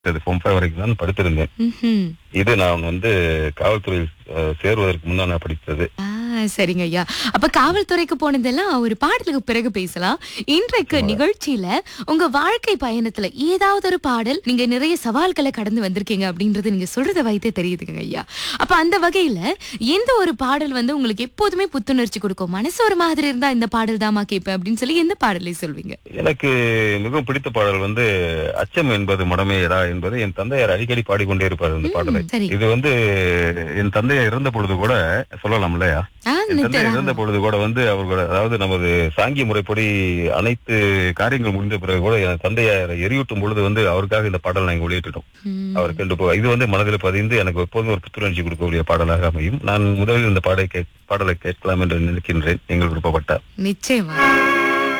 Foam five வரைக்கும் தான் படித்திருந்தேன் ம்ஹும். இது நான் வந்து காவல்துறையில் அஹ், சேருவதற்கு முன்னால் நான் படித்தது ஆ, சரிங்க ஐயா அப்ப காவல்துறைக்கு போனதெல்லாம் ஒரு பாடலுக்கு பிறகு பேசலாம் இன்றைக்கு நிகழ்ச்சியில உங்க வாழ்க்கை பயணத்துல ஏதாவது ஒரு பாடல் நீங்க நிறைய சவால்களை கடந்து வந்திருக்கீங்க அப்படின்றது நீங்க சொல்றத வைத்தே தெரியுதுங்க ஐயா அப்ப அந்த வகையில எந்த ஒரு பாடல் வந்து உங்களுக்கு எப்போதுமே புத்துணர்ச்சி கொடுக்கும் மனசு ஒரு மாதிரி இருந்தா இந்த பாடல் தாமா கேட்பேன் அப்படின்னு சொல்லி எந்த பாடலை சொல்வீங்க எனக்கு மிகவும் பிடித்த பாடல் வந்து அச்சம் என்பது மடமேயடா என்பது என் தந்தையார் அடிக்கடி பாடிக்கொண்டே இருப்பார் இந்த பாடலை சரி இது வந்து என் தந்தையார் இறந்த பொழுது கூட சொல்லலாம் இல்லையா ஆ, என் தந்தை நித்தரா. இறந்த பொழுது கூட வந்து அவர்களோட அதாவது நமது சாங்கிய முறைப்படி அனைத்து காரியங்கள் முடிந்த பிறகு கூட என் தந்தையார் எரியூட்டும் பொழுது வந்து அவருக்காக இந்த பாடல் நாங்கள் வெளியிட்டுட்டோம் ம். அவர் கண்டு போ இது வந்து மனதில் பதிந்து எனக்கு எப்போதும் ஒரு புத்துணர்ச்சி கொடுக்கக்கூடிய பாடலாக அமையும் நான் முதலில் இந்த பாடலை கே பாடலை கேட்கலாம் என்று நினைக்கின்றேன் நீங்கள் விருப்பப்பட்டார் நிச்சயமா